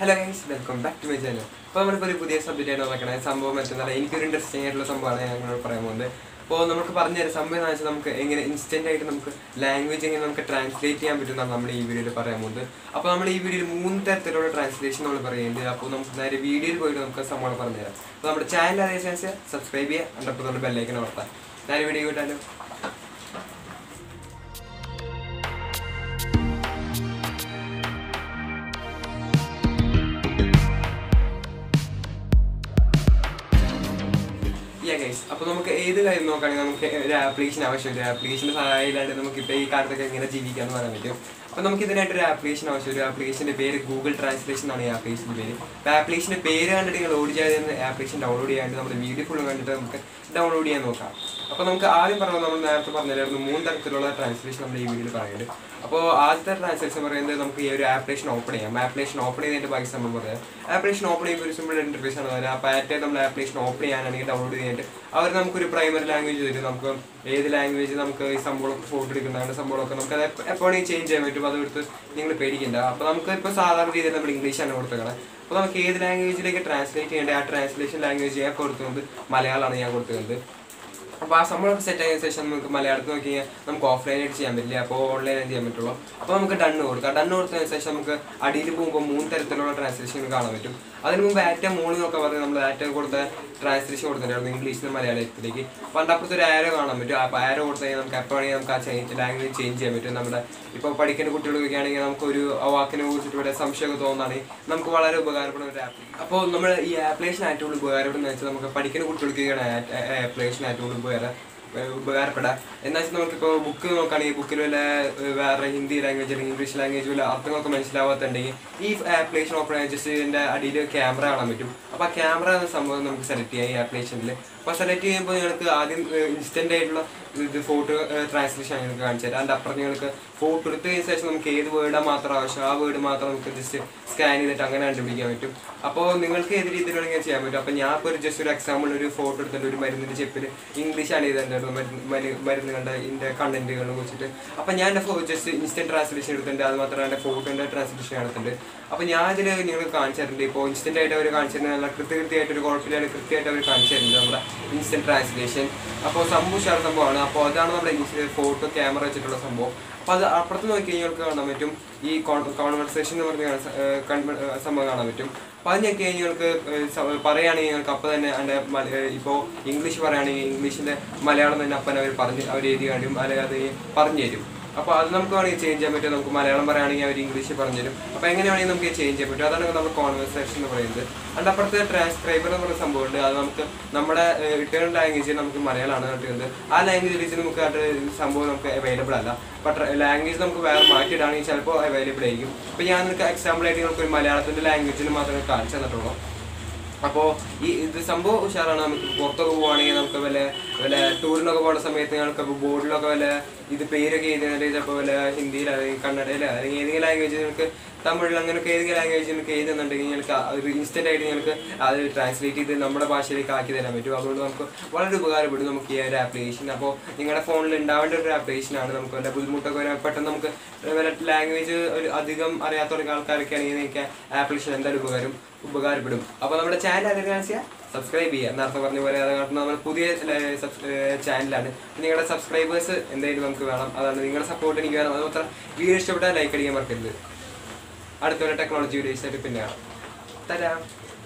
hello guys welcome back to my channel അപ്പോൾ നമ്മളിപ്പോൾ ഒരു പുതിയ സബ്ജക്റ്റ് ആയിട്ട് നോക്കണേ സംഭവം എത്തുന്നത് എനിക്കൊരു ഇൻട്രസ്റ്റിംഗ് ആയിട്ടുള്ള സംഭവമാണ് ഞാൻ നിങ്ങളോട് പറയാൻ പോകുന്നത് അപ്പോൾ നമുക്ക് പറഞ്ഞു തരാം സംഭവം എന്ന് വെച്ചാൽ നമുക്ക് എങ്ങനെ ഇൻസ്റ്റന്റ് ആയിട്ട് നമുക്ക് ലാംഗ്വേജ് എങ്ങനെ നമുക്ക് ട്രാൻസ്ലേറ്റ് ചെയ്യാൻ പറ്റുമെന്നാണ് നമ്മൾ ഈ വീഡിയോയിൽ പറയാൻ പോകുന്നത് അപ്പോൾ നമ്മൾ ഈ വീഡിയോയിൽ മൂന്ന് തരത്തിലുള്ള ട്രാൻസ്ലേഷൻ നമ്മൾ പറയുന്നുണ്ട് അപ്പോൾ നമുക്ക് നേരെ വീഡിയോയിൽ പോയിട്ട് നമുക്ക് സംഭവം പറഞ്ഞുതരാം അപ്പോൾ നമ്മുടെ ചാനൽ അതേസരിച്ച് സബ്സ്ക്രൈബ് ചെയ്യുക അതിൻ്റെ നമ്മുടെ ബെല്ലൈക്കൻ അമർത്താം നേരെ വീഡിയോ കിട്ടാലോ യാ ഗൈസ് അപ്പോൾ നമുക്ക് ഏത് കാര്യം നോക്കുകയാണെങ്കിൽ നമുക്ക് ഒരു ആപ്ലിക്കേഷൻ ആവശ്യമുണ്ട് ഒരു ആപ്ലിക്കേഷൻ്റെ സഹായം ഇല്ലാണ്ട് നമുക്ക് ഇപ്പോൾ ഈ കാലത്തൊക്കെ എങ്ങനെ ജീവിക്കാമെന്ന് പറയാൻ പറ്റും അപ്പോൾ നമുക്ക് ഇതിനായിട്ട് ഒരു ആപ്ലിക്കേഷൻ ആവശ്യം ഒരു ആപ്ലിക്കേഷൻ്റെ പേര് ഗൂഗിൾ ട്രാൻസ്ലേഷൻ ആണ് ഈ ആപ്ലിക്കേഷൻ്റെ പേര് അപ്പോൾ ആപ്ലിക്കേഷൻ്റെ പേര് കണ്ടിട്ട് നിങ്ങൾ ഓടി ചെയ്യാതെ ആപ്ലിക്കേഷൻ ഡൗൺലോഡ് ചെയ്യാണ്ട് നമ്മുടെ വീഡിയോ ഫുള്ള് കണ്ടിട്ട് നമുക്ക് ഡൗൺലോഡ് ചെയ്യാൻ നോക്കാം അപ്പോൾ നമുക്ക് ആദ്യം പറഞ്ഞത് നമ്മൾ നേരത്തെ പറഞ്ഞില്ലായിരുന്നു മൂന്ന് തരത്തിലുള്ള ട്രാൻസ്ലേഷൻ നമ്മൾ ഈ വീഡിയോയിൽ പറയുന്നുണ്ട് അപ്പോൾ ആദ്യത്തെ ട്രാൻസ്ലേഷൻ പറയുന്നത് നമുക്ക് ഈ ഒരു ആപ്ലിക്കേഷൻ ഓപ്പൺ ചെയ്യാം ആപ്ലിക്കേഷൻ ഓപ്പൺ ചെയ്തതിൻ്റെ ബാക്കി സംഭവം പറയാം ആപ്ലിക്കേഷൻ ഓപ്പൺ ചെയ്യുമ്പോൾ ഒരു സിമ്പിൾ ഇൻ്റർഫേസ് ആണ് വരിക അപ്പോൾ ആറ്റ് നമ്മൾ ആപ്ലിക്കേഷൻ ഓപ്പൺ ചെയ്യാനാണെങ്കിൽ ഡൗൺലോഡ് ചെയ്തിട്ട് അവർ നമുക്കൊരു പ്രൈമറി ലാംഗ്വേജ് തരും നമുക്ക് ഏത് ലാംഗ്വേജ് നമുക്ക് ഈ സംഭവമൊക്കെ ഫോട്ടോ എടുക്കുന്നതാണ് സംഭവമൊക്കെ നമുക്ക് അത് എപ്പോഴും ചേഞ്ച് ചെയ്യാൻ പറ്റും അതെടുത്ത് നിങ്ങൾ പേടിക്കണ്ട അപ്പോൾ നമുക്ക് ഇപ്പോൾ സാധാരണ രീതിയിൽ നമ്മൾ ഇംഗ്ലീഷാണ് കൊടുത്തേക്കണം അപ്പോൾ നമുക്ക് ഏത് ലാംഗ്വേജിലേക്ക് ട്രാൻസ്ലേറ്റ് ചെയ്യേണ്ടത് ആ ട്രാൻസ്ലേഷൻ ലാംഗ്വേജ് ഞാൻ കൊടുക്കുന്നത് മലയാളമാണ് ഞാൻ കൊടുക്കുന്നത് അപ്പോൾ ആ സംഭവമൊക്കെ സെറ്റ് ആയതിനു ശേഷം നമുക്ക് മലയാളത്തിൽ നോക്കി കഴിഞ്ഞാൽ നമുക്ക് ഓഫ്ലൈനായിട്ട് ചെയ്യാൻ പറ്റില്ല അപ്പോൾ ഓൺലൈനായിട്ട് ചെയ്യാൻ പറ്റുള്ളൂ അപ്പോൾ നമുക്ക് ഡണ്ണ് കൊടുക്കാം ഡണ്ണ് കൊടുത്തതിന് ശേഷം നമുക്ക് അടിയിൽ പോകുമ്പോൾ മൂന്ന് തരത്തിലുള്ള ട്രാൻസ്ലേഷൻ കാണാൻ പറ്റും അതിന് മുമ്പ് ആറ്റ മൂന്ന് നോക്കാൻ പറഞ്ഞാൽ നമ്മൾ ആറ്റ കൊടുത്ത ട്രാൻസ്ലേഷൻ കൊടുത്തിട്ടുണ്ടായിരുന്നു ഇംഗ്ലീഷിൽ നിന്ന് മലയാളത്തിലേക്ക് പണ്ട് അപ്പുറത്ത് ഒരു ആരോ കാണാൻ പറ്റും അപ്പോൾ ആരോ കൊടുത്തു കഴിഞ്ഞാൽ നമുക്ക് എപ്പോൾ വേണമെങ്കിൽ നമുക്ക് ആ ചേഞ്ച് ലാംഗ്വേജ് ചേഞ്ച് ചെയ്യാൻ പറ്റും നമ്മുടെ ഇപ്പോൾ പഠിക്കുന്ന കുട്ടികൾക്കൊക്കെ ആണെങ്കിൽ നമുക്ക് ഒരു ആ വാക്കിനെ കുറിച്ചിട്ട് ഇവിടെ സംശയമൊക്കെ തോന്നുകയാണെങ്കിൽ നമുക്ക് വളരെ ഉപകാരപ്പെടുന്ന ഒരു ആപ്ലിക്കേഷൻ അപ്പോൾ നമ്മൾ ഈ ആപ്ലിക്കേഷൻ ഏറ്റവും കൂടുതൽ ഉപകാരപ്പെടുന്ന വെച്ചാൽ നമുക്ക് പഠിക്കുന്ന കുട്ടികൾക്കൊക്കെയാണ് ആപ്ലിക്കേഷൻ ഏറ്റവും കൂടുതൽ ഉപകാരം ഉപകാരപ്പെടാം എന്നാ വെച്ചാൽ നമുക്കിപ്പോൾ ബുക്ക് നോക്കുകയാണെങ്കിൽ ബുക്കിൽ വല്ല ഏഹ്, വേറെ ഹിന്ദി ലാംഗ്വേജ് അല്ലെങ്കിൽ ഇംഗ്ലീഷ് ലാംഗ്വേജ് വല്ല അർത്ഥങ്ങളൊക്കെ മനസ്സിലാവാത്തുണ്ടെങ്കിൽ ഈ ആപ്ലിക്കേഷൻ ഓപ്പൺ ആയി ജസ്റ്റ് ഇതിൻ്റെ അടിയിൽ ക്യാമറ കാണാൻ പറ്റും അപ്പോൾ ആ ക്യാമറ എന്ന സംഭവം നമുക്ക് സെലക്ട് ചെയ്യാം ഈ ആപ്ലിക്കേഷനിൽ അപ്പോൾ സെലക്ട് ചെയ്യുമ്പോൾ നിങ്ങൾക്ക് ആദ്യം ഇൻസ്റ്റൻ്റ് ആയിട്ടുള്ള ഇത് ഫോട്ടോ ട്രാൻസ്ലേഷൻ നിങ്ങൾക്ക് കാണിച്ചു തരാം അതിൻ്റെ അപ്പുറം നിങ്ങൾക്ക് ഫോട്ടോ എടുത്തതിന് ശേഷം നമുക്ക് ഏത് വേർഡാണ് മാത്രം ആവശ്യം ആ വേർഡ് മാത്രം നമുക്ക് ജസ്റ്റ് സ്കാൻ ചെയ്തിട്ട് അങ്ങനെ കണ്ടുപിടിക്കാൻ പറ്റും അപ്പോൾ നിങ്ങൾക്ക് ഏത് രീതിയിൽ വേണമെങ്കിൽ ചെയ്യാൻ പറ്റും അപ്പോൾ ഞാൻ ഇപ്പോൾ ഒരു ജസ്റ്റ് ഒരു എക്സാമ്പിൾ ഒരു ഫോട്ടോ എടുത്തിട്ട് ഒരു മരുന്നിൻ്റെ ചെപ്പിൽ ഇംഗ്ലീഷാണ് ചെയ്തിട്ടുണ്ടായിരുന്നു മരുന്ന് മരു- മരുന്ന് കണ്ട ഇതിൻ്റെ കണ്ടന്റുകളെ കുറിച്ചിട്ട് അപ്പോൾ ഞാൻ എൻ്റെ ജസ്റ്റ് ഇൻസ്റ്റൻറ്റ് ട്രാൻസ്ലേഷൻ എടുത്തിട്ടുണ്ട് അത് മാത്രമല്ല എൻ്റെ ഫോട്ടോൻ്റെ ട്രാൻസ്ലേഷൻ എടുത്തിട്ടുണ്ട് അപ്പോൾ ഞാൻ ഇതിൽ നിങ്ങൾ കാണിച്ചു തരുന്നുണ്ട് ഇപ്പോൾ ഇൻസ്റ്റൻ്റ് ആയിട്ട് അവർ കാണിച്ചു തരുന്നത് നല്ല കൃത്യകൃത്യമായിട്ട് ഒരു കുഴപ്പമില്ലാതെ കൃത്യമായിട്ട് അവർ കാണിച്ചു തരുന്നുണ്ട് നമ്മുടെ ഇൻസ്റ്റൻറ്റ് ട്രാൻസ്ലേഷൻ അപ്പോൾ സംഭവം ഉഷാർ സംഭവമാണ് അപ്പോൾ അതാണ് നമ്മുടെ ഫോട്ടോ ക്യാമറ വെച്ചിട്ടുള്ള സംഭവം അപ്പോൾ അത് അപ്പുറത്ത് നോക്കി കഴിഞ്ഞാൽ നിങ്ങൾക്ക് കാണാൻ പറ്റും ഈ കോൺവെർസേഷൻ എന്ന് പറഞ്ഞ കാണാൻ സ- ഏഹ് കൺവ- ഏഹ് സംഭവം കാണാൻ പറ്റും അപ്പോൾ അത് ഞെക്കി കഴിഞ്ഞാൽ നിങ്ങൾക്ക് ഏഹ് സ- പറയുകയാണെങ്കിൽ നിങ്ങൾക്ക് അപ്പോൾ തന്നെ അതിൻ്റെ ഇപ്പോൾ ഇംഗ്ലീഷ് പറയുകയാണെങ്കിൽ ഇംഗ്ലീഷിൻ്റെ മലയാളം തന്നെ അപ്പം അവർ പറഞ്ഞ് അവർ എഴുതി കാണിക്കും അല്ലെങ്കിൽ അത് പറഞ്ഞു തരും അപ്പോൾ അത് നമുക്ക് വേണമെങ്കിൽ ചേഞ്ച് ചെയ്യാൻ പറ്റും നമുക്ക് മലയാളം പറയുകയാണെങ്കിൽ അവർ ഇംഗ്ലീഷ് പറഞ്ഞു തരും അപ്പോൾ എങ്ങനെ വേണമെങ്കിൽ നമുക്ക് ചേഞ്ച് ചെയ്യാൻ പറ്റും അതാണ് നമ്മൾ കോൺവെർസേഷൻ എന്ന് പറയുന്നത് അതിൻ്റെ അപ്പുറത്ത് ട്രാൻസ്ക്രൈബർ എന്ന് പറയുന്ന സംഭവമുണ്ട് അത് നമുക്ക് നമ്മുടെ റിട്ടേൺ ലാംഗ്വേജ് നമുക്ക് മലയാളമാണ് കിട്ടുന്നത് ആ ലാംഗ്വേജ് വെച്ച് നമുക്ക് അത് സംഭവം നമുക്ക് അവൈലബിൾ അല്ല ബട്ട് ലാംഗ്വേജ് നമുക്ക് വേറെ മാറ്റിയിടാണെങ്കിൽ ചിലപ്പോൾ അവൈലബിൾ ആയിരിക്കും അപ്പോൾ ഞാൻ നിങ്ങൾക്ക് എക്സാമ്പിൾ ആയിട്ട് നിങ്ങൾക്ക് ഒരു മലയാളത്തിൻ്റെ ലാംഗ്വേജിന് മാത്രമേ കാണിച്ചു തന്നിട്ടുള്ളൂ അപ്പോൾ ഈ ഇത് സംഭവം ഉഷാറാണ് നമുക്ക് പുറത്തൊക്കെ പോവുകയാണെങ്കിൽ നമുക്ക് വല്ല വല്ല ടൂറിനൊക്കെ പോകുന്ന സമയത്ത് ഞങ്ങൾക്ക് ഇപ്പോൾ ബോർഡിലൊക്കെ വല്ല ഇത് പേരൊക്കെ എഴുതുന്നത് ചിലപ്പോൾ വല്ല ഹിന്ദിയിൽ അല്ലെങ്കിൽ കന്നഡയിൽ അല്ലെങ്കിൽ ഏതെങ്കിലും ലാംഗ്വേജ് നിങ്ങൾക്ക് തമിഴിൽ അങ്ങനെയൊക്കെ ഏതെങ്കിലും ലാംഗ്വേജ് നിങ്ങൾക്ക് എഴുതുന്നുണ്ടെങ്കിൽ നിങ്ങൾക്ക് ഒരു ഇൻസ്റ്റൻ്റ് ആയിട്ട് നിങ്ങൾക്ക് അത് ട്രാൻസ്ലേറ്റ് ചെയ്ത് നമ്മുടെ ഭാഷയിലേക്ക് ആക്കി തരാൻ പറ്റും അതുകൊണ്ട് നമുക്ക് വളരെ ഉപകാരപ്പെടും നമുക്ക് ഈ ഒരു ആപ്ലിക്കേഷൻ അപ്പോൾ നിങ്ങളുടെ ഫോണിൽ ഉണ്ടാവേണ്ട ഒരു ആപ്ലിക്കേഷനാണ് നമുക്ക് വല്ല ബുദ്ധിമുട്ടൊക്കെ വരാൻ പെട്ടെന്ന് നമുക്ക് വല്ല ലാംഗ്വേജ് ഒരു അധികം അറിയാത്ത ആൾക്കാരൊക്കെ ആണെങ്കിൽ നിങ്ങൾക്ക് ആപ്ലിക്കേഷൻ എന്തായാലും ഉപകാരം ഉപകാരപ്പെടും അപ്പോൾ നമ്മുടെ ചാനൽ ആദ്യം കാണിച്ചാൽ സബ്സ്ക്രൈബ് ചെയ്യുക നേരത്തെ പറഞ്ഞ പോലെ അത് കാരണം നമ്മൾ പുതിയ ചാനലാണ് നിങ്ങളുടെ സബ്സ്ക്രൈബേഴ്സ് എന്തായാലും നമുക്ക് വേണം അതാണ് നിങ്ങളുടെ സപ്പോർട്ട് എനിക്ക് വേണം അത് മാത്രം വീഡിയോ ഇഷ്ടപ്പെട്ടാൽ ലൈക്ക് അടിക്കാൻ മറക്കരുത് അടുത്തൊരു ടെക്നോളജി വീഡിയോസ് ആയിട്ട് പിന്നെ കാണാം തരാം